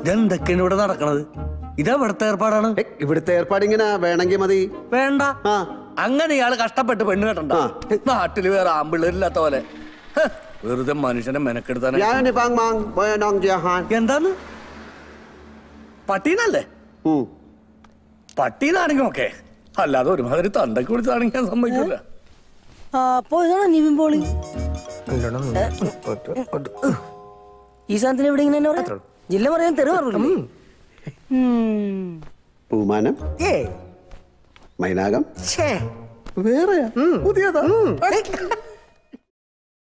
ഇതെന്തൊക്കെയാണ് ഇവിടെ നടക്കണത് ഇതാ ഇവിടുത്തെ ഏർപ്പാടാണ് ഏ, ഇവിടുത്തെ ഏർപ്പാട് ഇങ്ങനെ വേണമെങ്കിൽ മതി വേണ്ട ആ അങ്ങനെ ഇയാള് കഷ്ടപ്പെട്ട് പെണ്ണ് കെട്ടണ്ട ആ. നാട്ടില് വേറെ ആമ്പിള്ളേരില്ലാത്ത പോലെ ഹ്, വെറുതെ മനുഷ്യനെ മെനക്കെടുത്താൻ ഞാൻ ഇനി പാങ് മാങ് ബോയനോങ് ജിയഹാൻ. എന്താന്ന് പട്ടീനല്ലേ ഉം. പട്ടീനാണെങ്കിൽ ഓക്കെ അല്ലാതെ ഒരുമാതിരി തണ്ടക്ക് വിളിച്ചാണെങ്കിൽ ഞാൻ സമ്മതിക്കില്ല ആ, അപ്പൊ ഇതാണ് നിവിൻ പോളി ഈ സാധനത്തിന് ഇവിടെ ഇങ്ങനെ തന്നെ പറയാം ജില്ല പറയാൻ തെറി പറഞ്ഞു പൂമാനം മൈനാകം വേറെയാ പുതിയതാ